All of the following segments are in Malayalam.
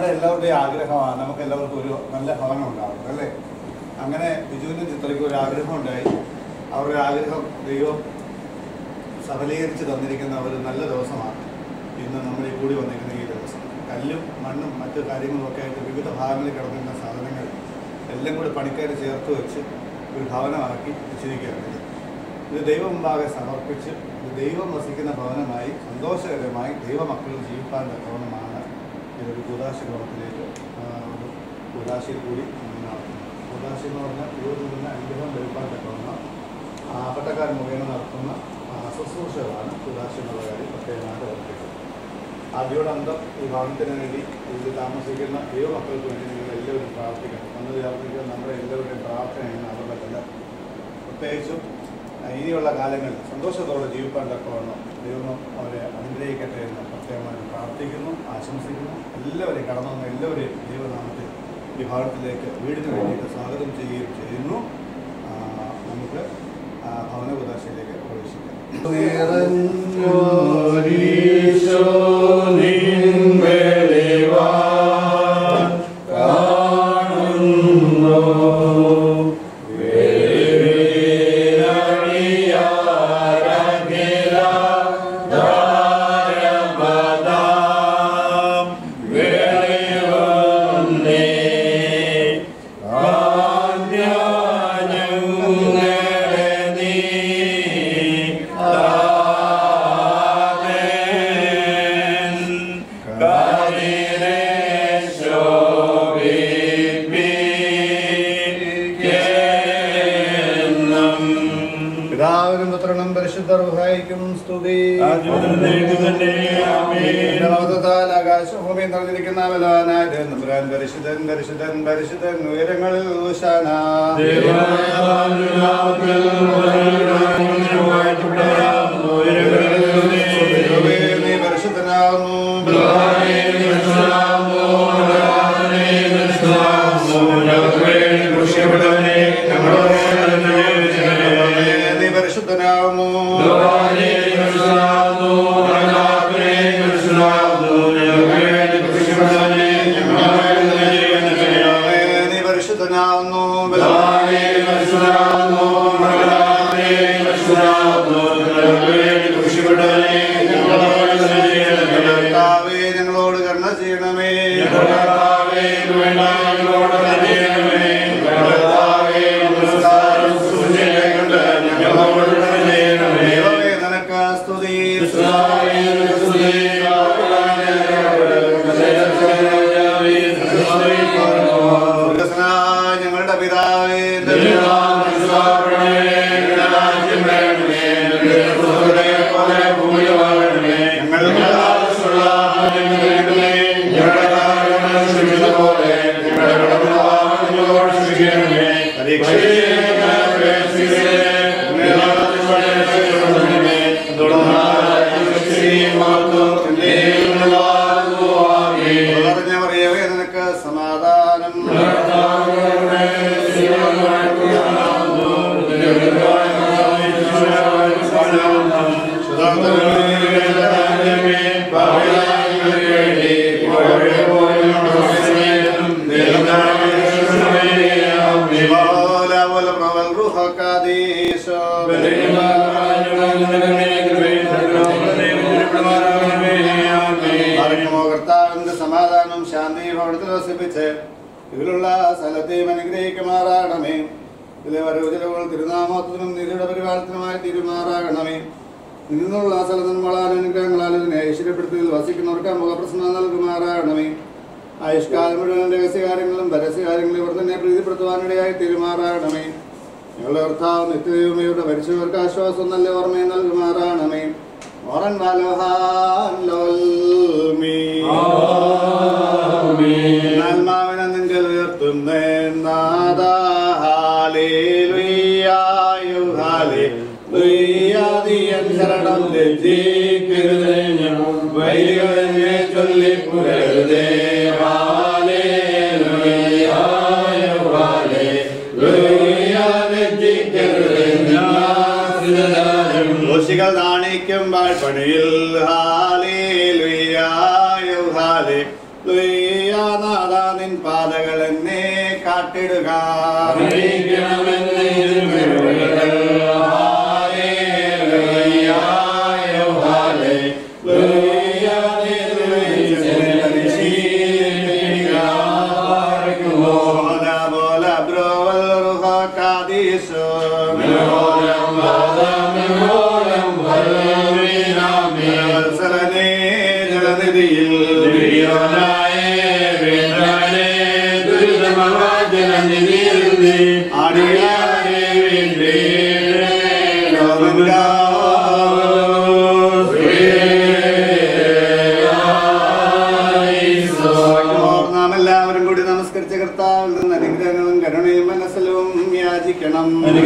നമ്മുടെ എല്ലാവരുടെയും ആഗ്രഹമാണ് നമുക്ക് എല്ലാവർക്കും ഒരു നല്ല ഭവനം ഉണ്ടാകുന്നത് അല്ലേ അങ്ങനെ ബിജുവിനും ചിത്രയ്ക്കും ഒരു ആഗ്രഹം ഉണ്ടായി അവരുടെ ആഗ്രഹം ദൈവം സഫലീകരിച്ച് തന്നിരിക്കുന്ന ഒരു നല്ല ദിവസമാണ് ഇന്ന് നമ്മൾ ഈ കൂടി വന്നിരിക്കുന്ന ഈ ദിവസം കല്ലും മണ്ണും മറ്റു കാര്യങ്ങളും ഒക്കെ ആയിട്ട് വിവിധ ഭാഗങ്ങളിൽ കിടന്നിരുന്ന സാധനങ്ങൾ എല്ലാം കൂടി പണിക്കാർ ചേർത്ത് വെച്ച് ഒരു ഭവനമാക്കി വെച്ചിരിക്കുകയാണ് ഇത്. ഇത് ദൈവം മുമ്പാകെ സമർപ്പിച്ച് ഇത് ദൈവം വസിക്കുന്ന ഭവനമായി സന്തോഷകരമായി ദൈവമക്കൾ ജീവിക്കാൻ ഭവനമാണ് ഇതൊരു കൂതാശ ക്രമത്തിലേക്ക് ആ, ഒരു കൂതാശയിൽ കൂടി നമ്മൾ നടത്തുന്നത് കൂതാശി എന്ന് പറഞ്ഞാൽ ദൈവത്തിൽ നിന്ന് അനുഗ്രഹം ലഭിക്കാൻ തക്കവണ്ണം പട്ടക്കാർ മുഖേന നടത്തുന്ന ആ, ശുശ്രൂഷകളാണ് കൂതാശി എന്നുള്ള കാര്യം പ്രത്യേകമായിട്ട് ഓർപ്പിക്കുന്നത് ആദ്യോടന്തം ഈ ഭവനത്തിന് വേണ്ടി ഇതിൽ താമസിക്കുന്ന ദൈവമക്കൾക്ക് വേണ്ടി നിങ്ങൾ എല്ലാവരും പ്രാർത്ഥിക്കണം വന്ന് ചേർന്നിരിക്കുന്ന നമ്മുടെ എല്ലാവരുടെയും പ്രാർത്ഥനയാണ് അവരുടെ കല പ്രത്യേകിച്ചും ആ, ഇനിയുള്ള കാലങ്ങളിൽ സന്തോഷത്തോടെ ജീവിക്കാൻ തക്കവണ്ണം ദൈവം അവരെ അനുഗ്രഹിക്കട്ടെ എന്ന് പ്രത്യേകമായി പ്രാർത്ഥിക്കുന്നു ആശംസിക്കുന്നു എല്ലാവരെയും കടന്നു വന്ന എല്ലാവരെയും ദൈവനാമത്തിൽ ഈ ഭവനത്തിലേക്ക് വീടിന് വേണ്ടിയിട്ട് സ്വാഗതം ചെയ്യുകയും ചെയ്യുന്നു ആ, നമുക്ക് ആ, ഭവന കുദാശയിലേക്ക് പ്രവേശിക്കാം പിതാവിനും പുത്രനും പരിശുദ്ധ റുഹായിക്കും സ്തുതി ലോകത്താൽ ആകാശഭൂമി നിറഞ്ഞിരിക്കുന്ന ബലവാനായ ദൈവം പരിശുദ്ധൻ പരിശുദ്ധൻ പരിശുദ്ധൻ ഉയരങ്ങളിൽ ഊശാന ദൈവമേ, നീ പരിശുദ്ധനാകുന്നു ദൈവമേ, നീ പരിശുദ്ധനാകുന്നു ദൈവമേ, നീ പരിശുദ്ധനാകുന്നു ബലവാനേ, കർത്താവേ, ഞങ്ങളോട് കരുണ ചെയ്യണമേ ദൈവമേ, നിനക്ക് സ്തുതി സ്വർഗ്ഗസ്ഥനായ ഞങ്ങളുടെ പിതാവേ പറഞ്ഞ പറയവേ നിനക്ക് സമാധാനം പോലെ പോലെ പ്രവൽ റുഹക്കാദീശോ അറിഞ്ഞുമോ കർത്താവിന്റെ സമാധാനവും ശാന്തിയും അവിടുത്തെ വസിപ്പിച്ച് ഇതിലുള്ള സ്ഥലത്തെയും അനുഗ്രഹിക്കുമാറാകണമേ ഇതിലെ വരവുചലവുകൾ തിരുനാമത്തിനും നിരുടെ പരിപാലനത്തിനുമായി തീരുമാറാകണമേ നിന്നുള്ള സ്ഥലത്തിനുമുള്ള അനുഗ്രഹങ്ങളാൽ ഇതിനെ ഐശ്വര്യപ്പെടുത്തി വസിക്കുന്നവർക്ക് മുഖപ്രസന്നം നൽകുമാറാകണമേ ആയുഷ്കാലം മുഴുവൻ രഹസ്യകാര്യങ്ങളും പരസ്യകാര്യങ്ങളും ഇവർ തന്നെ പ്രീതിപ്പെടുത്തുവാനിടയായി തീരുമാറാകണമേ ഞങ്ങളുടെ കർത്താവ് നിത്യദൈവമയുടെ മരിച്ചവർക്ക് ആശ്വാസം നല്ല ഓർമ്മയും നൽകുമാറാകണമേ മോറൻ വാലോഹാൻ ലോൽമീ. ആത്മാവിനെ നിങ്കൽ ഉയർത്തുന്നേ നാദാ ഹാലേലുയ്യായു ഹാലേലുയ്യാദിയൻ ശരണം ലജ്ജിക്കരുതേ ഞാൻ വൈദികനെ ചൊല്ലി പുരരുതേ ഹാലേലുയ്യായു ഹാലേലുയ്യാ ലജ്ജിക്കരുതേ ഞാൻ ദോഷികൾ നാണിക്കും വാഴ്പണിയിൽ ഹാലേലുയ്യായു ഹാലേലുയ്യാ നാഥ നിൻ പാതകൾ എന്നെ കാട്ടിടുക ബോല ബോല ബ്രോവൽ റുഹ കാദീശോ വത്സലനേ ജലനിധിയിൽ നാം എല്ലാവരും കൂടി നമസ്കരിച്ച കർത്താവിൽ നിന്ന് അനുഗ്രഹങ്ങളും കരുണയും മനസ്സിലും യാചിക്കണം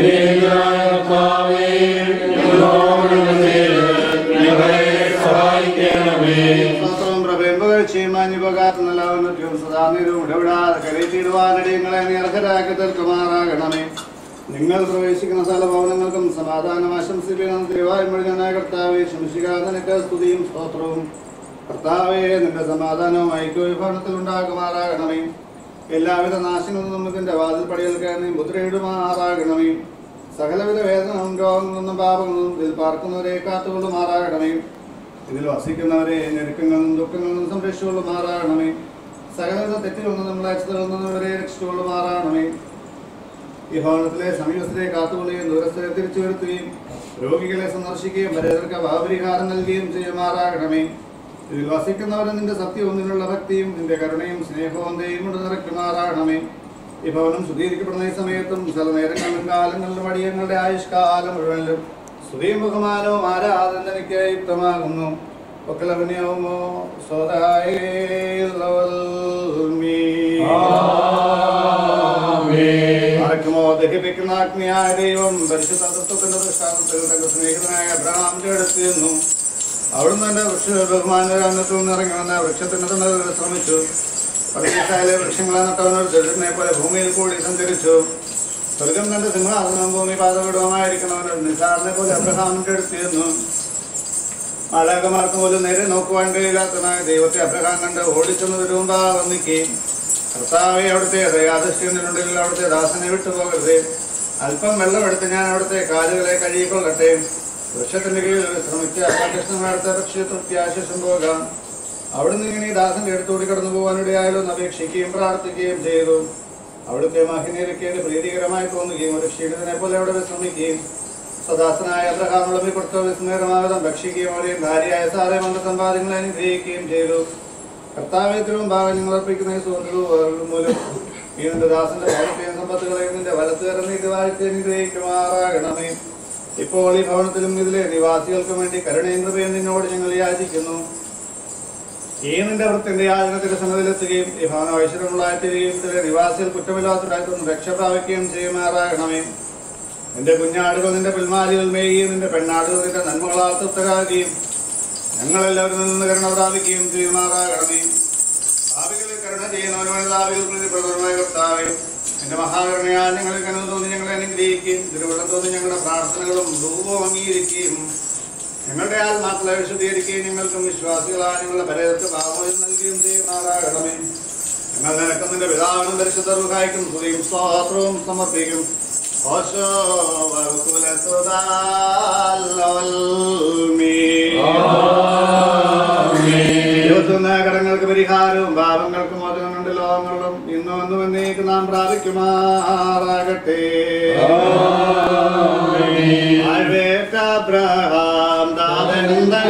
സ്തോത്രവും പ്രഭയും പുകഴ്ചയും മാന്യപകാരം എല്ലാവരും സദാ നേരവും ഇടപെടാതെ കരയിച്ചിടുവാനിടയങ്ങളെ നീ അർഹരാക്കി തീർക്കുമാറാകണമേ നിങ്ങൾ പ്രവേശിക്കുന്ന സ്ഥലഭവനങ്ങൾക്കും സമാധാനം ആശംസിക്കണം തിരുവായ്മൊഴിഞ്ഞായ കർത്താവെ ശംസിക നിനക്ക് സ്തുതിയും സ്തോത്രവും കർത്താവെ നിന്റെ സമാധാനവും ഐക്യവിഭവനത്തിൽ ഉണ്ടാകുമാറാകണമേ എല്ലാവിധ നാശങ്ങളിൽ നിന്നും ഇതിന്റെ വാതിൽ പടിയിൽ കയറി മുദ്രയിടുമാറാകണമേ സകലവിധ വേദനവും രോഗങ്ങളിൽ നിന്നും പാപങ്ങളിൽ നിന്നും ഇതിൽ പാർക്കുന്നവരെ കാത്തുകൊള്ളുമാറാകണമേ ഇതിൽ വസിക്കുന്നവരെ ഞെരുക്കങ്ങളിൽ നിന്നും ദുഃഖങ്ങളിൽ നിന്നും സംരക്ഷിച്ചുകൊള്ളുമാറാകണമേ സകലവിധ തെറ്റിൽ നിന്ന് നമ്മളെ അച്ഛതകളിൽ നിന്നും ഇവരെ രക്ഷിച്ചുകൊള്ളുമാറാകണമേ ഈ ഭവനത്തിലെ സമീപസ്ഥരെ കാത്തുകൊള്ളുകയും ദൂരസ്ഥരെ തിരിച്ചു വരുത്തുകയും രോഗികളെ സന്ദർശിക്കുകയും പരേതർക്ക് ഭാവപരിഹാരം നൽകുകയും ചെയ്യുമാറാകണമേ ഇതിൽ വസിക്കുന്നവരെ നിന്റെ സത്യവും നിന്നുള്ള ഭക്തിയും നിന്റെ കരുണയും സ്നേഹവും ദൈവം കൊണ്ട് നിറയ്ക്കുമാറാകണമേ ഈ ഭവനം ശുദ്ധീകരിക്കപ്പെടുന്ന ഈ സമയത്തും ചില നേരങ്ങളിലും കാലങ്ങളിലും അടിയങ്ങളുടെ ആയുഷ്കാലം മുഴുവനിലും സ്തുതിയും ബഹുമാനവും ആരാധനയ്ക്ക് യുക്തമാകുന്നു ഒക്കലവന്യവുമോ സ്വതായ ആർക്കുമോ ദഹിപ്പിക്കുന്ന അഗ്നിയായ ദൈവം പരിശുദ്ധ തത്വത്തിന്റെ ദൃഷ്ടാന്തത്തിൽ തന്റെ സ്നേഹിതനായ അബ്രഹാമിന്റെ അടുത്ത് ചെന്നു അവിടുന്ന് തന്റെ വൃക്ഷ ബഹുമാനത്തിൽ നിന്ന് ഇറങ്ങി വന്ന വൃക്ഷത്തിന്റെ തണലിൽ ശ്രമിച്ചു പരദേശായാലെ വൃക്ഷങ്ങളെ നട്ടവനോട് ദരിദ്രനെ പോലെ ഭൂമിയിൽ കൂടി സഞ്ചരിച്ചു സ്വർഗം തന്റെ സിംഹാസനം ഭൂമി പാതവിടവുമായിരിക്കണവനോട് നിസാറിനെ പോലെ അബ്രഹാമിന്റെ അടുത്ത് ചെന്നു മാലാകമാർക്ക് പോലും നേരെ നോക്കുവാൻ കഴിയില്ലാത്തനായ ദൈവത്തെ അബ്രഹാം കണ്ട് ഓടിച്ചെന്ന് വരുമ്പാ വന്നിക്കുകയും കർത്താവെ അവിടുത്തെ ദയാദൃഷ്ടിയുണ്ടെങ്കിൽ അവിടുത്തെ ദാസനെ വിട്ടുപോകരുത് അല്പം വെള്ളം എടുത്ത് ഞാൻ അവിടുത്തെ കാലുകളെ കഴുകിക്കൊള്ളട്ടെ വൃക്ഷത്തിന്റെ കീഴിൽ ശ്രമിച്ച് അപകൃഷ്ണനടുത്ത പക്ഷേ തൃപ്തിയാശേഷം പോകാം അവിടുന്ന് ഇങ്ങനെ ഈ ദാസന്റെ അടുത്തോടി കടന്നു പോകാനിടയായാലോ എന്ന് അപേക്ഷിക്കുകയും പ്രാർത്ഥിക്കുകയും ചെയ്തു അവിടുത്തെ മഹിനീരക്കേട് പ്രീതികരമായി തോന്നുകയും ഒരു ക്ഷീണിതനെ പോലെ അവിടെ വിശ്രമിക്കുകയും സദാസനായ അബ്രഹാം വിളമ്പി കൊടുത്ത വിസ്മയമാവിധം ഭക്ഷിക്കുകയും അവിടെയും ഭാര്യയായ സാറെ വന്ന സമ്പാദ്യങ്ങളെ അനുഗ്രഹിക്കുകയും ചെയ്തു കർത്താവേത്രവും ഭാഗങ്ങൾ അർപ്പിക്കുന്ന ഈ സുഹൃത്തുക്കൾ മൂലം ഈ നിന്റെ ദാസന്റെ ഭവനത്തെയും സമ്പത്തുകളെയും നിന്റെ വലത്തുകരം നീതി വാഴ്ത്തി അനുഗ്രഹിക്കുമാറാകണമേ ഇപ്പോൾ ഈ ഭവനത്തിലും ഇതിലെ നിവാസികൾക്കും വേണ്ടി കരുണയും കൃപയും നിന്നോട് ഞങ്ങൾ യാചിക്കുന്നു ഈ നിന്റെ വൃത്തിന്റെ യാചനത്തിന്റെ സന്നദ്ധയിലെത്തുകയും ഈ ഭവനം ഐശ്വര്യമുള്ളതായിത്തീരുകയും ഇതിലെ നിവാസികൾ കുറ്റമില്ലാത്തതായിട്ടൊന്ന് രക്ഷ പ്രാപിക്കുകയും ചെയ്യുമാറാകണമേ നിന്റെ കുഞ്ഞാടുകൾ നിന്റെ പിൽമാലികൾ മേയുകയും നിന്റെ പെണ്ണാടുകൾ നിന്റെ നന്മകളാൽ തൃപ്തരാകുകയും ഞങ്ങളെല്ലാവരും നിന്ന് കരുണ പ്രാപിക്കുകയും ചെയ്യുമാറാകണമേ ഭാവികളിൽ കരുണ ചെയ്യുന്നവനുമായ ഭാവികൾ പ്രതിപ്രദമായ കർത്താവേ എന്റെ മഹാകരുണയാൽ ഞങ്ങളിൽ കരുണ തോന്നി ഞങ്ങളെ അനുഗ്രഹിക്കുകയും തിരുവള്ളം തോന്നി ഞങ്ങളുടെ പ്രാർത്ഥനകളും ധൂപവും അംഗീകരിക്കുകയും ഞങ്ങളുടെ ആത്മാക്കളെ വിശദീകരിക്കുകയും ഞങ്ങൾക്കും വിശ്വാസികളായ ഞങ്ങളുടെ പരേതർക്ക് ഭാവം നൽകുകയും ചെയ്യുമാറാകണമേ ഞങ്ങൾ നിനക്കുന്നതിന്റെ പിതാവിനും പരിശുദ്ധ റുഹായിക്കും സ്തുതിയും സ്വാത്രവും സമർപ്പിക്കും ഓശോ ഇരുപത്തൊന്ന് കടങ്ങൾക്ക് പരിഹാരവും പാപങ്ങൾക്ക് മോചനമുണ്ട് ലോകങ്ങളും ഇന്നും ഒന്നും എന്നേക്ക് നാം പ്രാപിക്കുമാറാകട്ടെ ആഴ്വേറ്റ അബ്രഹാം ദാതനും തൻ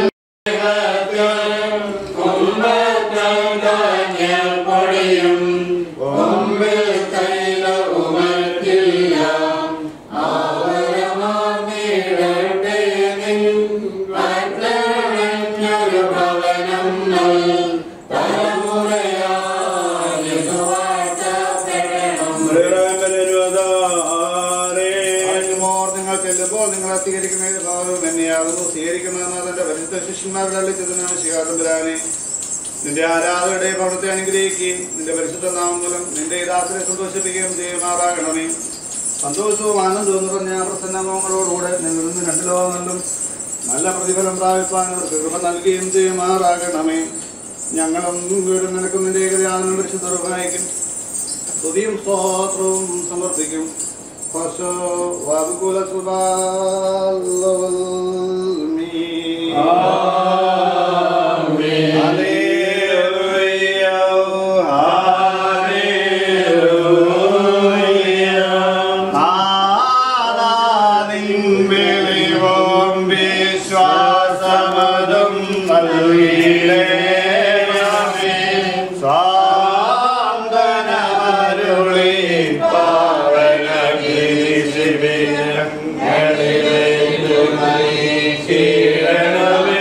ആർക്കുമോർ നിങ്ങൾ ചെല്ലുമ്പോൾ നിങ്ങൾ സ്വീകരിക്കുന്ന ഏത് ഭാവവും തന്നെയാകുന്നു സ്വീകരിക്കുന്നതെന്ന് തന്റെ പരിശുദ്ധ ശിഷ്യന്മാരുടെ അള്ളിച്ചതിനാണ് ശികാതമ്പുരാനെ നിന്റെ ആരാധയുടെ ഭവനത്തെ അനുഗ്രഹിക്കുകയും നിന്റെ പരിശുദ്ധ നാമം മൂലം നിന്റെ ദാസരെ സന്തോഷിപ്പിക്കുകയും ചെയ്യുമാറാകണമേ സന്തോഷവും ആനന്ദവും നിറഞ്ഞ പ്രസന്നമോങ്ങളോടുകൂടെ നിന്നിൽ നിന്ന് രണ്ട് ലോകങ്ങളിലും നല്ല പ്രതിഫലം പ്രാപിപ്പാൻ അവർക്ക് കൃപ നൽകുകയും ചെയ്യുമാറാകണമേ ഞങ്ങളും വീടും നിനക്കും നിന്റെ ഏകദാനം പരിശുദ്ധർക്കും സ്തുതിയും സ്തോത്രവും സമർപ്പിക്കും പശു വാതുകുല വിശ്വാസമതും നൽകിയിടേ സാന്ത്വനമരുളി പാവനീശിബിരങ്ങളിലേക്കു നയിച്ചിടണമേ.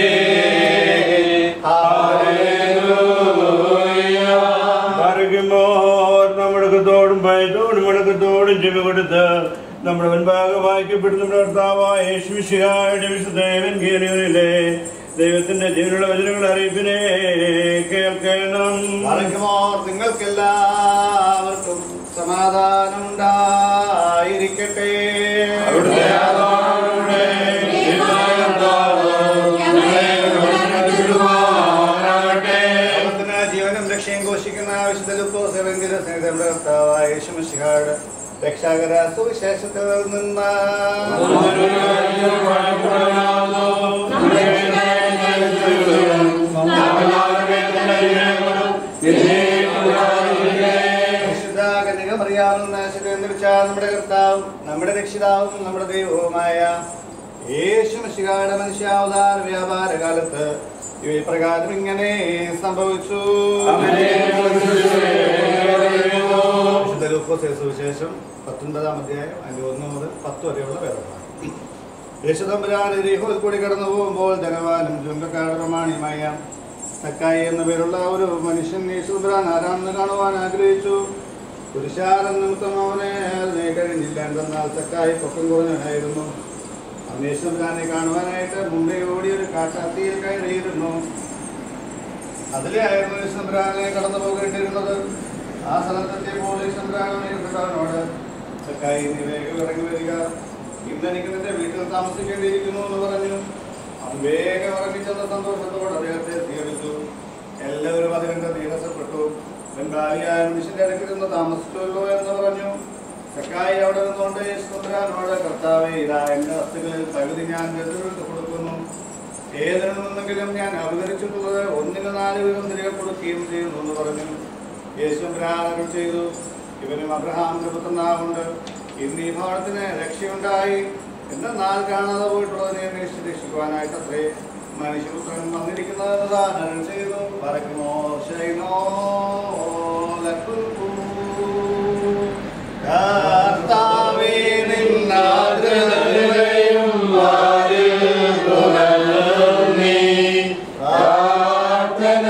പറയുമ്പോൾ നമ്മുടെ തോടും ഭയത്തോടും മുടക്കത്തോടും ചെവി കൊടുത്ത് നമ്മുടെ മുൻപാകെ വായിക്കപ്പെടുന്ന നമ്മുടെ കർത്താവായ യേശുവിശിഹായുടെ വിശുദ്ധേവൻ കീറിയതിലെ ദൈവത്തിന്റെ ജീവനുള്ള വചനങ്ങൾ അറിയിപ്പിനെ കേൾക്കണം മറയ്ക്കുമോർ നിങ്ങൾക്കെല്ലാവർക്കും സമാധാനം ഉണ്ടായിരിക്കട്ടെ അവിടുത്തെ ആത്മാവിന്റെ ലോകത്തിന് ജീവനും രക്ഷയും ഘോഷിക്കുന്ന വിശുദ്ധ ലുക്കോസെങ്കിലും സ്നേഹിതരുടെ കർത്താവായ യേശുമിശിഹായുടെ രക്ഷാകര സുവിശേഷത്തിൽ നിന്ന് വിശുദ്ധ കന്യകമറിയാവുന്ന ശരീരച്ച നമ്മുടെ കർത്താവും നമ്മുടെ രക്ഷിതാവും നമ്മുടെ ദൈവവുമായ യേശു മിശിഹായുടെ മനുഷ്യാവതാര വ്യാപാര കാലത്ത് ഇവ പ്രകാരം ഇങ്ങനെ സംഭവിച്ചു വിശുദ്ധ ലൂക്കോസ് സുവിശേഷം പത്തൊൻപതാം അധ്യായം അതിന്റെ ഒന്ന് മുതൽ പത്ത് വരെയുള്ള വേദഭാഗം യേശുദമ്പുരാൻ എരിഹോയിൽ കൂടി കടന്നു പോകുമ്പോൾ ധനവാനും ചുങ്കക്കാട് പ്രമാണിയുമായ സക്കായി എന്ന പേരുള്ള ഒരു മനുഷ്യൻ യേശുദമ്പുരാൻ ആരാണെന്ന് കാണുവാൻ ആഗ്രഹിച്ചു പുരുഷാരം നിമിത്തം അവനെ അതിനെ കഴിഞ്ഞില്ല എന്തെന്നാൽ സക്കായി പൊക്കം കുറഞ്ഞവനായിരുന്നു അവൻ യേശുദമ്പുരാനെ കാണുവാനായിട്ട് മുമ്പേ ഓടി ഒരു കാട്ടാത്തിയിൽ കയറിയിരുന്നു അതിലായിരുന്നു യേശുദമ്പുരാനെ കടന്നു പോകേണ്ടിയിരുന്നത് ആ സ്ഥലത്തെത്തിയപ്പോൾ യേശുദമ്പുരാനോട് സക്കായി നീ വേഗം ഇറങ്ങി വരിക ഇന്ന് എനിക്ക് നിന്റെ വീട്ടിൽ താമസിക്കേണ്ടിയിരിക്കുന്നു എന്ന് പറഞ്ഞു അവൻ വേഗം ഇറങ്ങിച്ചെന്ന സന്തോഷത്തോടെ അദ്ദേഹത്തെ സ്വീകരിച്ചു എല്ലാവരും അത് കണ്ട് നീരസപ്പെട്ടു ബംഗാളിയായ മനുഷ്യന്റെ അടുക്കിരുന്ന് താമസിച്ചുവല്ലോ എന്ന് പറഞ്ഞു സക്കായി അവിടെ നിന്നുകൊണ്ട് യേശുദമ്പുരാനോട് കർത്താവേ ഇതാ എന്റെ വസ്തുക്കളിൽ പകുതി ഞാൻ ദരിദ്രർക്ക് കൊടുക്കുന്നു ഏതിൽ നിന്നെങ്കിലും ഞാൻ അപകരിച്ചിട്ടുള്ളത് ഒന്നിന് നാല് വീതം തിരികെ കൊടുക്കുകയും ചെയ്യുന്നു എന്ന് പറഞ്ഞു യേശു ബ്രാഹ്മണം ചെയ്തു ഇവനും അബ്രഹാമിന്റെ പുത്രനാവുണ്ട് ഇന്ന് ഈ ഭവനത്തിന് രക്ഷയുണ്ടായി എന്നാൽ കാണാതെ പോയിട്ടുള്ളതിനെ അന്വേഷിച്ച് രക്ഷിക്കുവാനായിട്ട് അത്രേ മനുഷ്യപുത്രൻ വന്നിരിക്കുന്നതെന്ന് ദാനം ചെയ്തു പറക്കുമോ ശൈനോ ലക്കുൽക്കൂ. കർത്താവേ നിന്നാദ്രതയും വാരിൽ തുറന്നീ. പ്രാർത്ഥന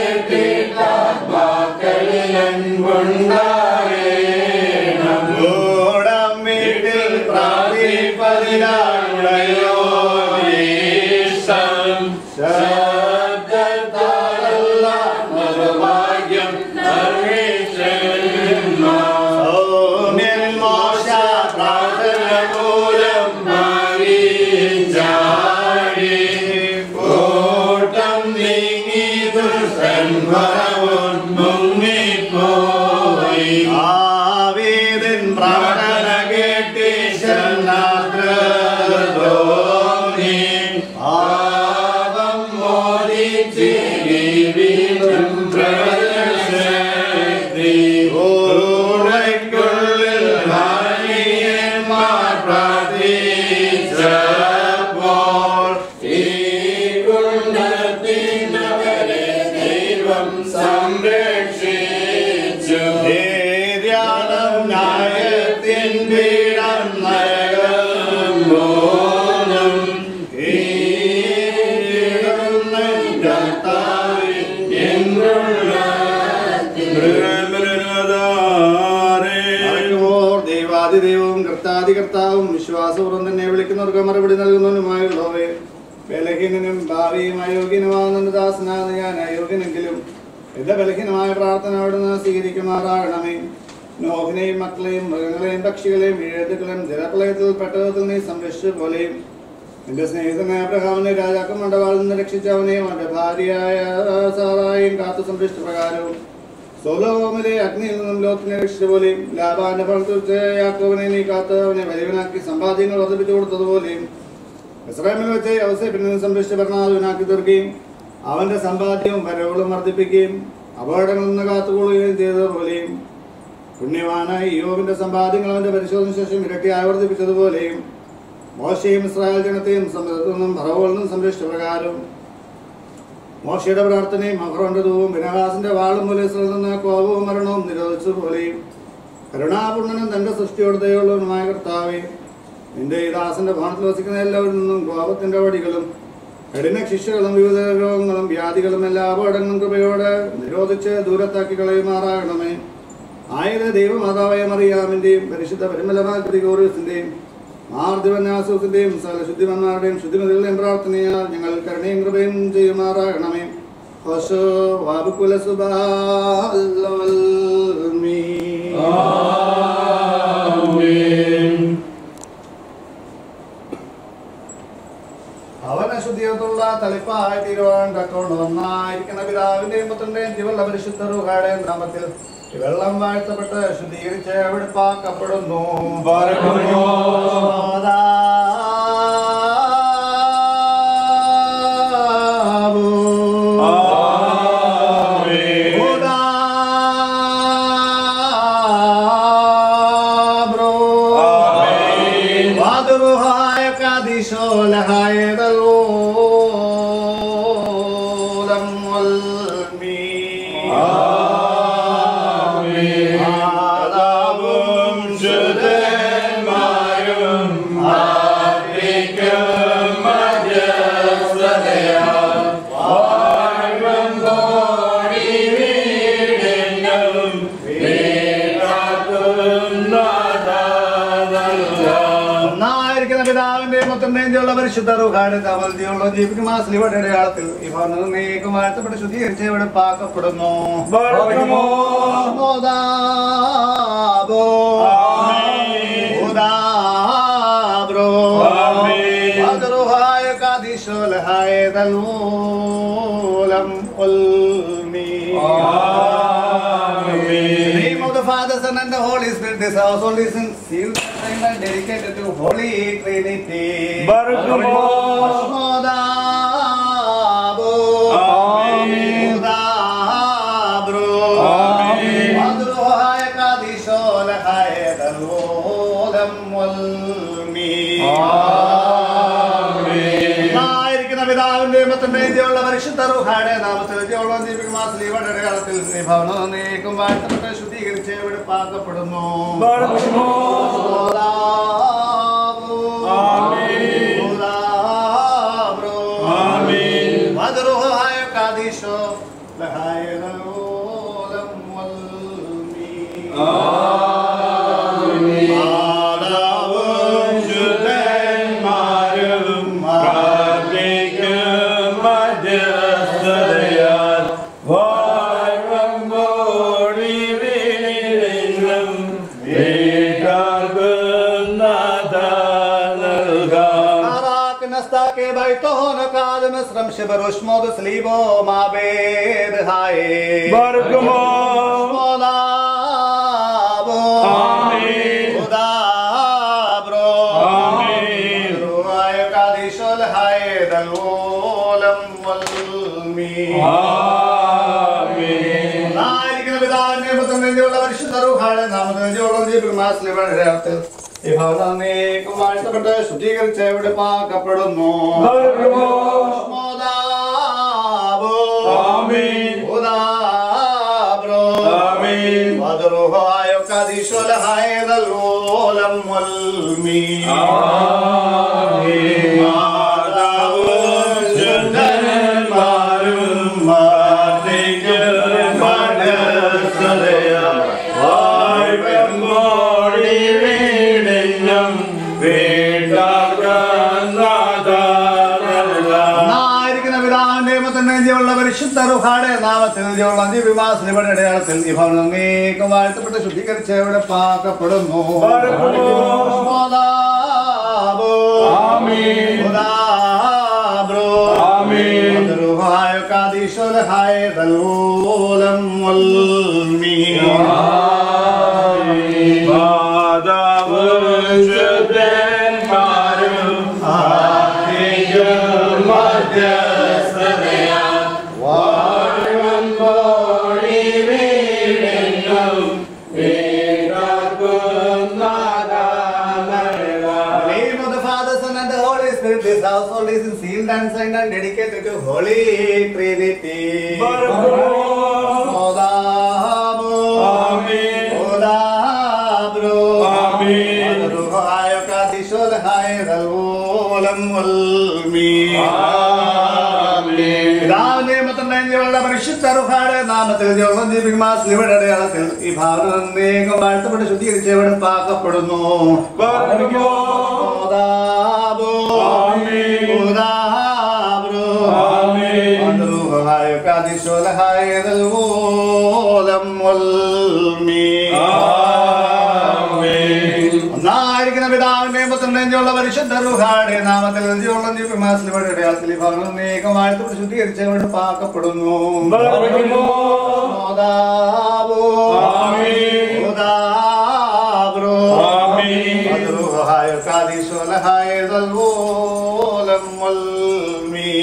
കേട്ടിട്ടാത്മാക്കളിലൻപുണ്ടായേണം. ഗൂഢം വീട്ടിൽ പ്രാർത്ഥിപ്പതിനാണുടയോ ഈശൻ. ശബ്ദത്താലല്ല മറുഭാഗ്യം അറിയിച്ചെന്നോ. സൗമ്യൻ മോശ പ്രാർത്ഥന മൂലം മാറിച്ചാടി. കൂട്ടം നീങ്ങി ദുഷ്ടൻ ഭരവും മുങ്ങിപ്പോയി. ആവേദൻ പ്രാർത്ഥന കേട്ടി ശരണാദ്രതോന്നി. പാപം മോചിച്ച് ജീവിതം പ്രശസ്തി. ഊഴയ്ക്കുള്ളിൽ മാനിയന്മാർ പ്രാർത്ഥിച്ചപ്പോൾ ഈ കുണ്ടത്തിനവരെ ദൈവം സംരക്ഷിച്ചു ധൈര്യാളം ന്യായത്തിൻ പീഠം നരകം മോനം ഈ കർത്താവിൻ എന്നുള്ള അറിയുമോർ ദൈവാദിദൈവവും കർത്താദികർത്താവും വിശ്വാസപൂർവ്വം തന്നെ വിളിക്കുന്നവർക്ക് മറുപടി നൽകുന്നവനുമായുള്ളവേ ബലഹീനനും ഭാവിയും അയോഗ്യനുമാകുന്ന ദാസനാണ് ഞാൻ അയോഗ്യനെങ്കിലും എന്റെ ബലഹീനമായ പ്രാർത്ഥന അവിടുന്ന് സ്വീകരിക്കുമാറാകണമേ നോഹിനെയും മക്കളെയും മൃഗങ്ങളെയും പക്ഷികളെയും എഴുത്തുകളെയും ജലപ്രളയത്തിൽ പെട്ടകത്തിൽ നീ സംരക്ഷിച്ച പോലെയും നിന്റെ സ്നേഹിതനെ അബ്രഹാമിനെ രാജാക്കം മണ്ടവാളിൽ നിന്ന് രക്ഷിച്ചവനെയും അവന്റെ ഭാര്യയായ സാറായും കാത്തു സംരക്ഷിച്ച പ്രകാരവും സോലോമിലെ അഗ്നിയിൽ നിന്നും ലോകത്തിനെ രക്ഷിച്ച പോലെയും ലാബാന്റെ ഫലത്തിൽ യാക്കോവിനെ നീ കാത്ത് അവനെ വലിയവനാക്കി സമ്പാദ്യങ്ങൾ വർദ്ധിപ്പിച്ചു കൊടുത്തതുപോലെയും ഇസ്രായേലിൽ വെച്ച് ഔസേപ്പിൽ നിന്ന് സംരക്ഷിച്ച ഭരണാധിപനാക്കി തീർക്കുകയും അവന്റെ സമ്പാദ്യവും വരവുകളും വർദ്ധിപ്പിക്കുകയും അപകടങ്ങളിൽ നിന്ന് കാത്തുകൊള്ളുകയും ചെയ്തതുപോലെയും പുണ്യവാനായി യോബിന്റെ സമ്പാദ്യങ്ങൾ അവന്റെ പരിശോധന ശേഷം ഇരട്ടി ആവർത്തിപ്പിച്ചതുപോലെയും മോശയും ഇസ്രായേൽ ജനത്തെയും സമുദ്രത്തിൽ നിന്നും ഫറവോളിൽ നിന്നും സംരക്ഷിച്ച പ്രകാരം മോശയുടെ പ്രാർത്ഥനയും അഹ്റോന്റെ ധൂവും വിനഹാസിന്റെ വാളും മുലസിൽ നിന്ന് കോപവും മരണവും നിരോധിച്ചതുപോലെയും കരുണാപൂർണനും തന്റെ സൃഷ്ടിയോട് ദയുള്ളവനുമായ കർത്താവെ നിന്റെ ഈ ദാസന്റെ ഭവനത്തിൽ വസിക്കുന്ന എല്ലാവരിൽ നിന്നും കോപത്തിന്റെ വടികളും കഠിന ശിക്ഷകളും വിവിധ രോഗങ്ങളും വ്യാധികളും എല്ലാ അപകടങ്ങളും കൃപയോടെ നിരോധിച്ച് ദൂരത്താക്കി കളയുമാറാകണമേ ആയത് ദൈവമാതാവായ മറിയാമിന്റെയും പരിശുദ്ധ പരിമലമായ ഗ്രിഗോറിയസിന്റെയും മാർദിവന്യാസത്തിന്റെയും സകല ശുദ്ധിമന്മാരുടെയും ശുദ്ധിമതികളുടെയും പ്രാർത്ഥനയാൽ ഞങ്ങൾ കരുണയും കൃപയും ചെയ്യുമാറാകണമേ ഹോശോ വാബുക്കുല സുബാൽമീ അവനെ ശുദ്ധിയത്തുള്ള തളിപ്പായി തീരുവാൻ തക്കോണ്ട് വന്നായിരിക്കുന്ന പിതാവിന്റെയും പുത്രന്റെയും ജീവനുള്ള പരിശുദ്ധ റുഹാടെയും നാമത്തിൽ ഈ വെള്ളം വാഴ്ത്തപ്പെട്ട് ശുദ്ധീകരിച്ച് വെടിപ്പാക്കപ്പെടുന്നു وادرها يكادش لها يد الأولم والمين ആദാവും ശുദ്ധന്മാരും ആർപ്പിക്കും മധ്യസ്ഥതയാൽ വാഴും കോടി വീടിനും ഒന്നായിരിക്കുന്ന പിതാവിന്റെയും പുത്രന്റെയും ജീവനുള്ള പരിശുദ്ധ റുഹാട് തമൽജിയുള്ള ജീവിക്കും ആ സ്ലിവയുടെ അടയാളത്തിൽ ഈ ഭവനം നീക്കും വാഴ്ത്തപ്പെട്ട് ശുദ്ധീകരിച്ച് ഇവിടെ പാക്കപ്പെടുന്നു മോദാബോ. മോദാബ്രോ. മധുറുഹായ കാദിശോലഹായ ദൽമൂലം ഉൽമീ. In the name of the Father, Son, and the Holy Spirit, this household is in sealed and dedicated to Holy Trinity. Ashmodabo. Mudabro. Madruhaya Kadisho Lahaya Dalodam Walmi. ആയിരിക്കുന്ന പിതാവിന്റെയും പുത്രന്റെയും ജീവനുള്ള പരിശുദ്ധ റുഹാടെ നാമത്തിൽ ജീവനുള്ള ദീപികമാ സ്ലീവയുടെ അടയാളത്തിൽ നീ ഭവനം നീക്കും വാഴ്ത്തപ്പെട്ട് ശുദ്ധീകരിച്ച് ഇവിടെ പാകപ്പെടുന്നു മധുറുഹായ കാദീശോ ലഹായ ലലോലം വൽമീ ആദാവും ശുദ്ധന്മാരും പ്രാർത്ഥിക്കും മധ്യസ്ഥതയാൽ വാഴും കോടി വീടിനും വീട്ടാർക്കും നാഥ നൽകാം أراك نستاكي بيتهن قادم اسرم شبر وشمود سليبو ما بيد هاي بركمو مولابو آمين. ودابرو آمين. رواي قاديش الهاي دلولم والمي ആമീൻ ആയിരിക്കുന്ന പിതാവിന്റെ പുത്രനെഞ്ചുള്ള പരിശുദ്ധ റൂഹാടെ നാമത്തിനെഞ്ചുള്ള ദീപിമാസ്ലിവരുടെ ഈ ഭവനം നീക്കും വാഴ്ത്തപ്പെട്ട് ശുദ്ധീകരിച്ച് ഇവിടെ പാക്കപ്പെടുന്നു بركمو മോദാബോ. ആമീൻ ഉദാബ്രോ. ആമീൻ മധുറുഹായ കദിശുലഹായതല്ലോലം വൽമീ. ആമീൻ മാതാവും ശുദ്ധന്മാരും പ്രാർത്ഥിക്കും മധ്യസ്ഥതയാൽ വാഴും കോടി വീടിനും വീട്ടാർക്കും നാഥ നൽകാം ഒന്നായിരിക്കുന്ന പിതാവിന്റെ പുത്രനെഞ്ചുള്ള പരിശുദ്ധ റുഹാടെ നാമത്തിനെഞ്ചുള്ള ദിവ്യമാസ്ലിവരുടെ അടയാളത്തിൽ ഈ ഭവനം നീക്കും വാഴ്ത്തപ്പെട്ട് ശുദ്ധീകരിച്ച് ഇവിടെ പാക്കപ്പെടുന്നു بركمو മോദാബോ. ആമീൻ ഉദാ ദ്രുഹായ കാദീശ്വരഹായ തൽവോലം വൽമീൻ The name of the Father, Son, and the Holy Spirit. This household is sealed and signed and dedicated to Holy Trinity. Odabo. Amen. Odabro. Amen. Adruhayo kadishol hayo dalvolam walmi. പിതാവിന്റെ മുത്തമ്മയുള്ള പരിശുദ്ധ റുഹാടെ നാമത്തിൽ ജോളം ദീപികമാസ് ഇവിടെ അടയാളത്തിൽ ഈ ഭാവന അനേകം വാഴ്ത്തപ്പെട്ട് ശുദ്ധീകരിച്ച് ഇവിടെ പാക്കപ്പെടുന്നു ഓദാബോ. ആമേൻ. ഓദാബ്രോ. ആമേൻ. അദ്രുഹായ കാദിശോലഹായ ദൽവോലം വൽമീ. ഒന്നായിരിക്കുന്ന പിതാവിന്റെയും പുത്രന്റെയും ഉള്ള പരിശുദ്ധ റുഹാടെ നാമത്തിൽ ജീവനുള്ള ദീപികമാസിലൂടെ അടയാളത്തിൽ ഈ ഭാവന അനേകം വാഴ്ത്തപ്പെട്ട് ശുദ്ധീകരിച്ച് ഇവിടെ പാക്കപ്പെടുന്നു ഓദാബോ. ആമേൻ. ഓദാബ്രോ. ആമേൻ. അദ്രുഹായ കാദിശോലഹായ ദൽവോലം വൽമീ.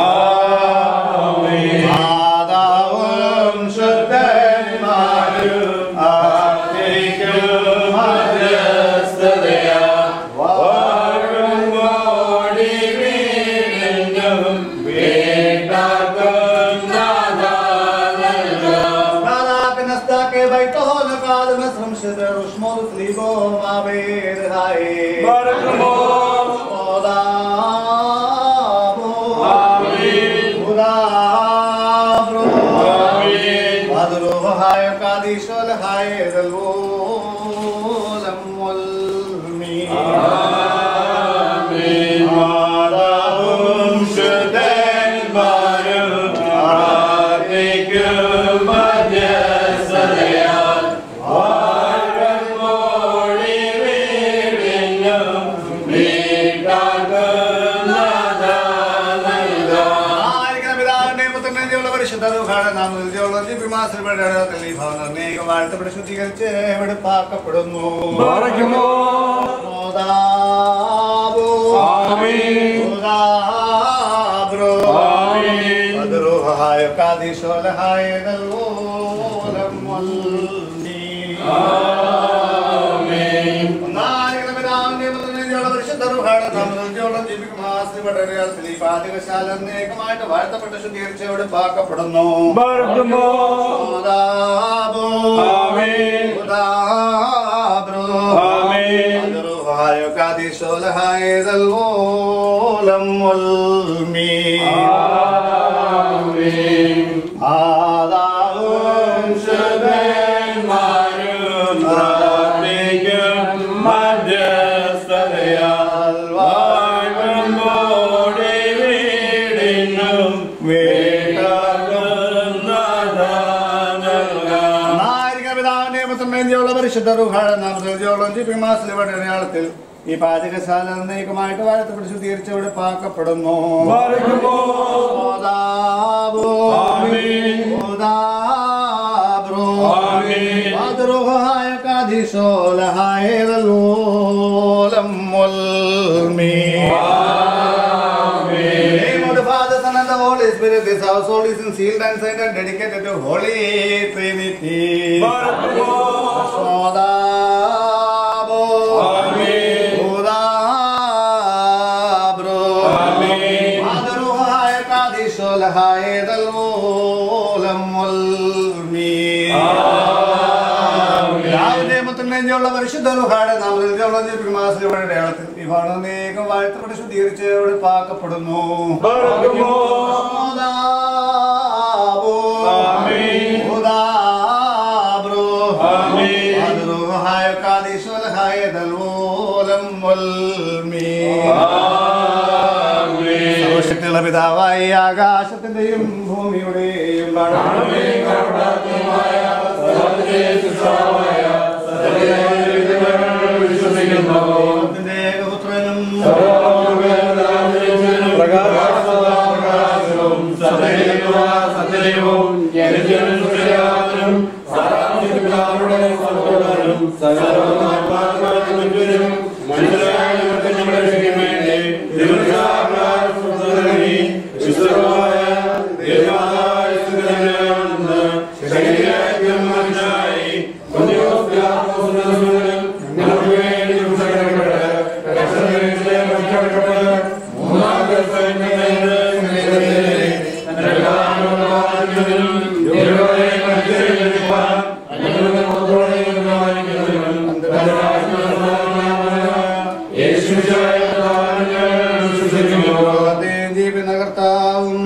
മാതാവും ശുദ്ധന്മാരും ആർത്തിക്കും മധ്യസ്ഥതയാൽ ناداك نستاك بيته لقاد مصر مشد رشمر سليبو ما بير هاي ശുദ്ധീകരിച്ച് എവിടെ പാക്കപ്പെടുന്നു ഓദാബോ. ആമീൻ. ഓദാബ്രോ. ആമീൻ. അദ്രുഹായ കാദിശോലഹായ ദൽവോലം വൽമീ. ഒന്നായിരിക്കുന്ന പിതാവിന്റെയും പുത്രന്റെയും ജോള പരിശുദ്ധ റുഹായുടെ നാമത്തിൽ ജോളം ജീവിക്കും ആശ്രിതരുടെ അടയാളത്തിൽ ഈ പാചകശാല അനേകമായിട്ട് വാഴ്ത്തപ്പെട്ട് ശുദ്ധീകരിച്ച് ഇവിടെ പാക്കപ്പെടുന്നു ഓദാബോ. ആമീൻ. ഓദാബ്രോ. ആമീൻ. അദ്രുഹായ കാദിശോലഹായ ദൽവോലം വൽമീ. ആദാവും ശുദ്ധന്മാരും പ്രാർത്ഥിക്കും മധ്യസ്ഥതയാൽ വാഴ്വോടെ വീടിനും പരിശുദ്ധ അടയാളത്തിൽ ഈ പാചകശാല എന്നേക്കുമായിട്ട് വാഴത്തപ്പെട്ട് ശുദ്ധീകരിച്ച് ഇവിടെ പാക്കപ്പെടുന്നു ഓദാബോ. ആമീൻ. ഓദാബ്രോ. ആമീൻ. അദ്രുഹായ കാദിശോലഹായ ദൽവോലം വൽമീ. Name of the Father, Son, and the Holy Spirit. This household is sealed and signed and dedicated to Holy Trinity. ഓദാബോ. ആമീൻ. ഓദാബ്രോ. ആമീൻ. അദ്രുഹായ കാദിശോലഹായ ദൽവോലം വൽമീ. രാവിലെ മുത്തണ്ണേഞ്ചുള്ള പരിശുദ്ധ ലുഹാടെ നാമത്തിൽ ജപിക്കുമാസിയുടെ അടയാളത്തിൽ ഈ ഭാഗം വാഴ്ത്തപ്പെട്ട് ശുദ്ധീകരിച്ച് ഇവിടെ പാക്കപ്പെടുന്നു ഓദാബോ. ആമീൻ. ഓദാബ്രോ. ആമീൻ. അദ്രുഹായ കാദിശോലഹായ ദൽവോലം വൽമീ. സർവശക്തിയുള്ള പിതാവായി ആകാശത്തിന്റെയും ഭൂമിയുടെയും ദൈവത്തിന്റെ ഏകപുത്രനും സത്യവും ജനജീവനും സുഖയാത്രനും സാധാരണ സർവ്വമാത്മാക്കളും മനസ്സിലായ നമ്മുടെ രക്ഷയ്ക്കും വേണ്ടി ദിവസാപ്രാർത്ഥനകളി വിശ്വമായ ദൈവമായ സുഖനാണെന്ന് ശരീരത്തിൽ മനസ്സിലായി ഞങ്ങൾക്ക് വേണ്ടി രക്ഷപ്പെട്ട് രക്ഷപ്പെട്ട് രക്ഷപ്പെട്ട് മൂന്നാം ദിവസം ദീപിന കർത്താവും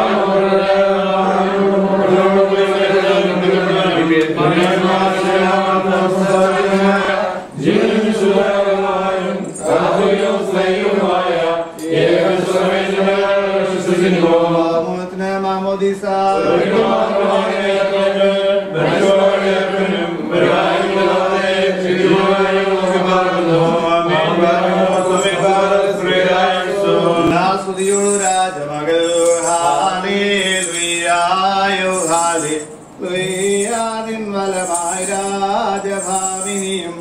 മോഹത്തിന് മാമോദീസ സ്തുതിയോടു രാജമകൾ ഹാലേലുയായോ ഹാലേലുയാതിൻ വലമായി രാജഭാവിനിയും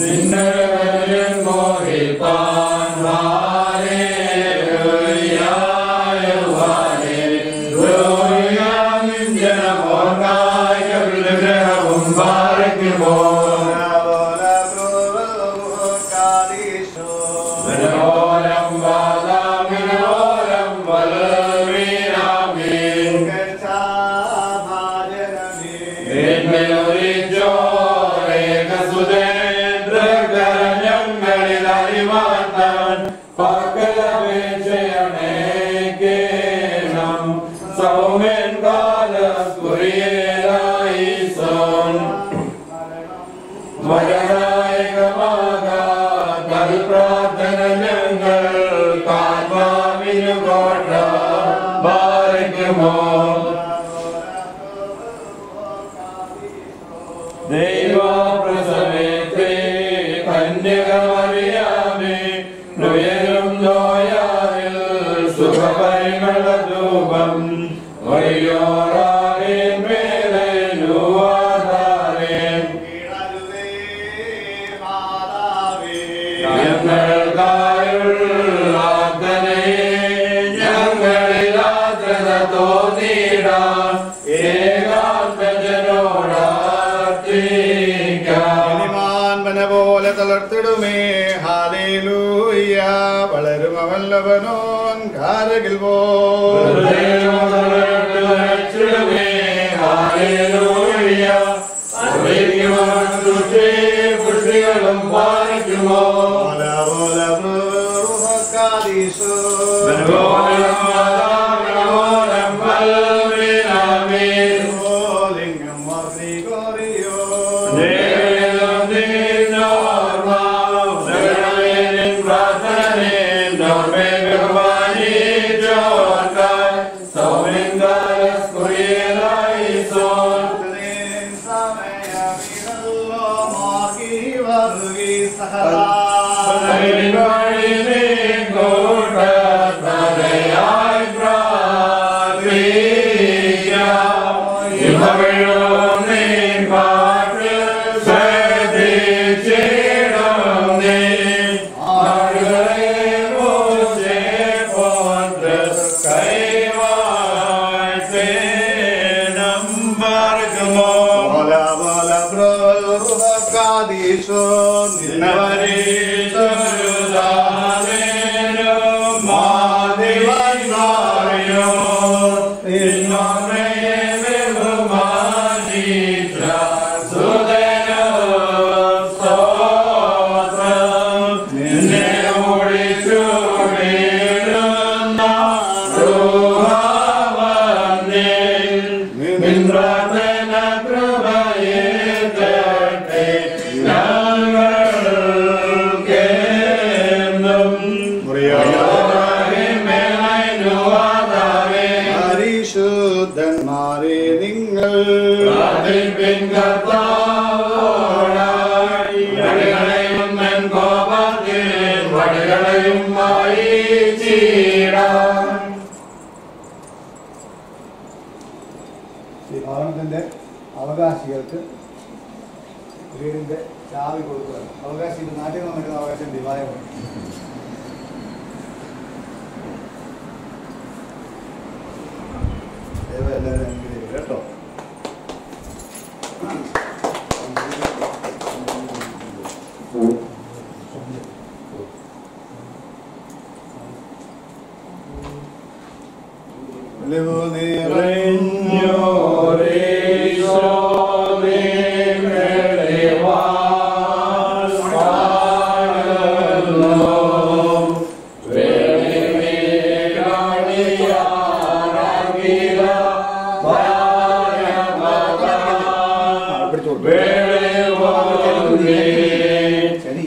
സൗമൻ കാല കുറിയേലായി സോൻ പ്രാർത്ഥന ഞങ്ങൾ കാത്മാവിനു കോട്ട ബാരയ്ക്കുമോ ദൈവപ്രസവേത്തെ കന്യകമറിയാമേ നുയരും നോയാവിൽ സുഖപരിമള ധൂപം വയ്യോറാകെ മേലെ നുവാധാരേ ഞങ്ങൾക്കായുള്ള ഞങ്ങളിലാദ്രത തോന്നിടാം ഏകാത്മജനോടാർത്ഥിക്കാം പോലെ തളർത്തിടുമേ ഹാലേലൂയ വളരും അവല്ലവനോൻ കാരകിൽ പോ പുഷ്ടികളും പാലിക്കുമോ ഓല ഓല ബ്രൂഹക്കാദീശോ. ഓലിംഗം വർദ്ധിക്കോറിയോ. ഇത്രയും സമയമിതല്ലോ മാർഗി വർഗി സഹദാ. ഓല ഓല ബ്രൂഹക്കാദീശോ. നിന്നവരെ പരിശുദ്ധന്മാരെ നിങ്ങൾ ഈ ഭവനത്തിൻ്റെ അവകാശികൾക്ക് വീടിൻ്റെ ചാവി കൊടുക്കുകയാണ് അവകാശി ഇത് നാട്ടിൽ നിന്ന് നടക്കുന്ന അവകാശം ദിവായമാണ് ദൈവം എല്ലാവരും അനുഗ്രഹിക്കട്ടെ കേട്ടോ ശരി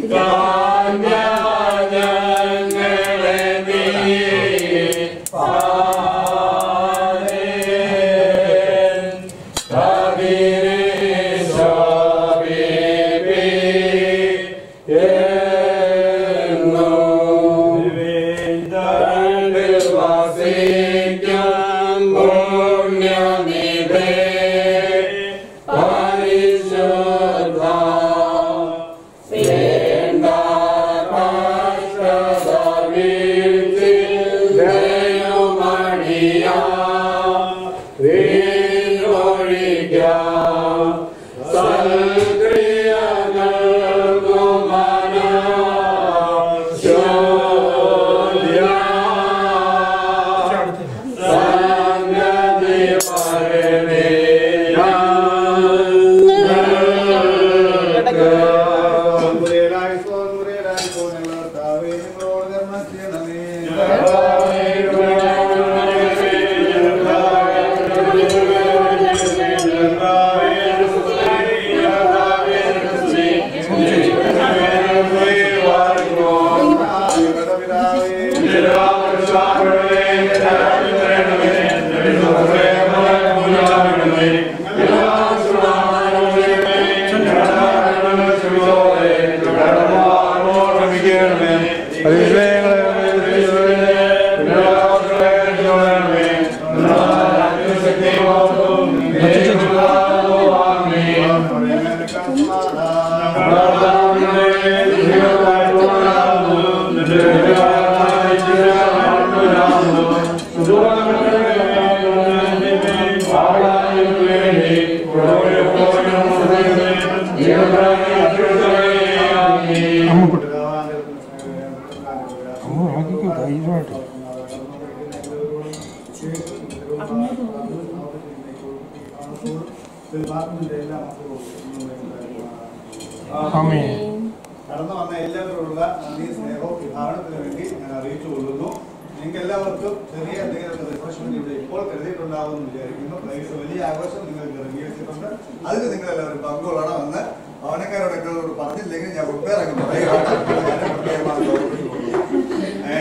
കടന്നു വന്ന എല്ലാവരോടുള്ള നന്ദി സ്നേഹവും വിഭാഗത്തിന് വേണ്ടി ഞാൻ അറിയിച്ചു കൊള്ളുന്നു നിങ്ങൾക്ക് എല്ലാവർക്കും ചെറിയ എന്തെങ്കിലും റിഫ്രഷ്മെന്റ് ഇവിടെ ഇപ്പോൾ കരുതിയിട്ടുണ്ടാവുമെന്ന് വിചാരിക്കുന്നു പ്രൈസ് വലിയ ആഘോഷം നിങ്ങൾ ക്രമീകരിച്ചിട്ടുണ്ട് അതിന് നിങ്ങൾ എല്ലാവരും പങ്കുകൊള്ളണമെന്ന് ഭവനക്കാരോടൊക്കെ പറഞ്ഞില്ലെങ്കിൽ ഞാൻ പ്രിപ്പയർ അങ്ങ് പറയുകയാണ് ഞാൻ പ്രത്യേകമായി ഓർമ്മിപ്പിക്കുന്നു. ഏ?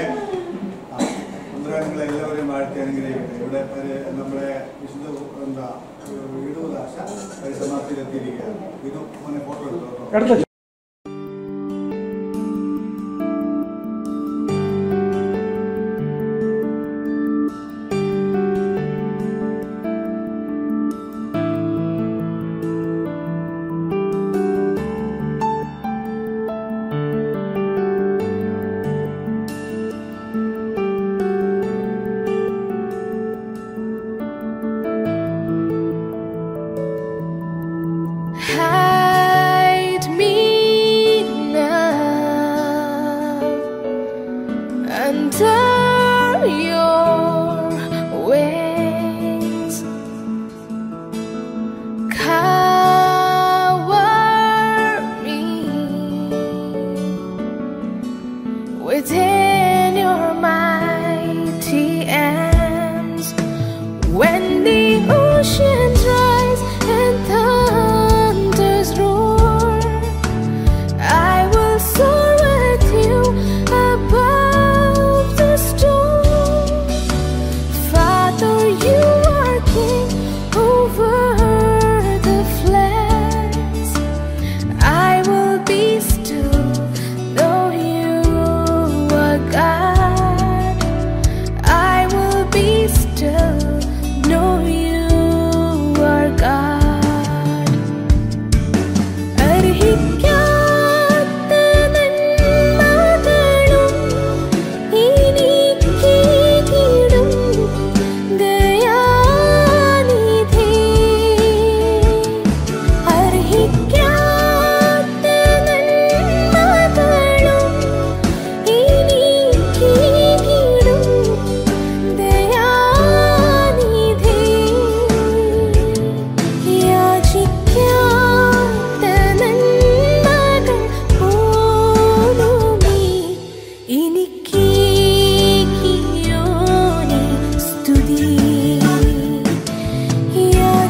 ആ, സുന്ദരം നിങ്ങൾ എല്ലാവരെയും വാഴ്ത്തി അനുഗ്രഹിക്കട്ടെ ഇവിടെ ഒരു നമ്മുടെ വിശുദ്ധ എന്താ വീട് ഉദാശ പരിസമാപ്തിയിൽ എത്തിയിരിക്കുകയാണ് ഇത് മോനെ ഫോട്ടോ എടുത്തോ കേട്ടോ. Hide me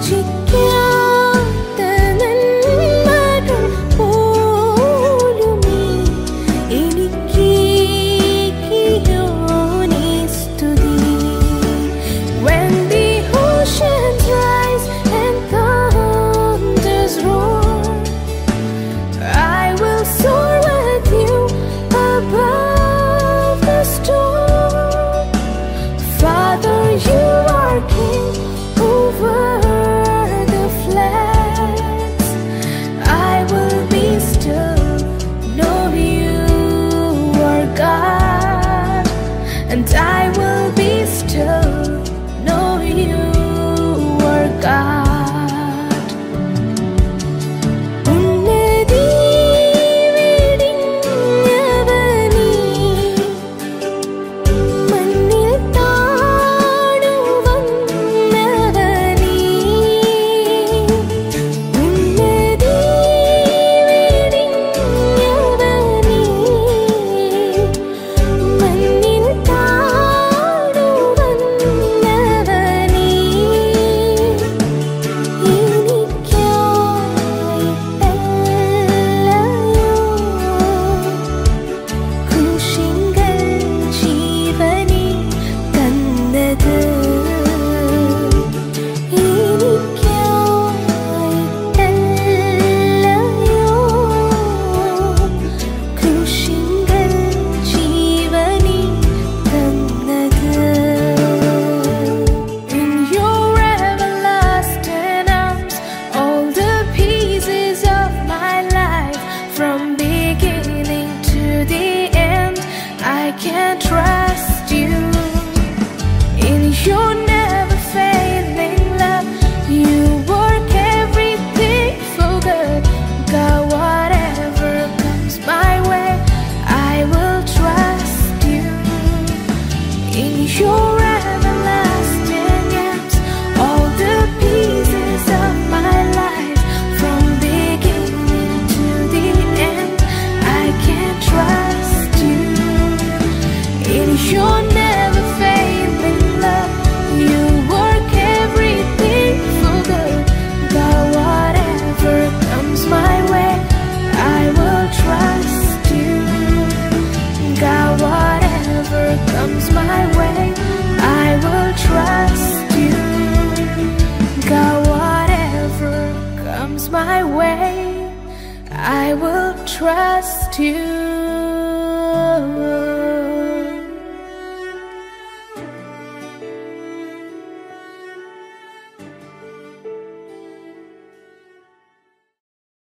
നന്മകൾ പോലുമീ എനിക്കേകിയോനേ സ്തുതി. When the oceans rise and thunders roar, I will soar with you above the storm. Father, you are king over the floods. I will be still, know you are God, and I will be still, know you are God. ഉന്നതി വെടിഞ്ഞവനീ മണ്ണിൽ താണുവന്നവനീ ഉന്നതി വെടിഞ്ഞവനീ മണ്ണിൽ താണുവന്നവനീ കുശിങ്കൽ ജീവനെ തന്നത് എനിക്കായിട്ടല്ലയോ കുശിങ്കൽ ജീവനെ തന്നത് In your everlasting arms, all the pieces of my life, from beginning to the end, I can trust you. In your never failing love, you work everything for good. God, whatever comes my way, I will trust you. In your everlasting arms, all the pieces of my life, from beginning to the end, I can trust you. In your never failing love, you work everything for good. God, whatever comes my way, I will trust you. God, whatever comes my way, I will trust you. God, whatever comes my way, I will trust you.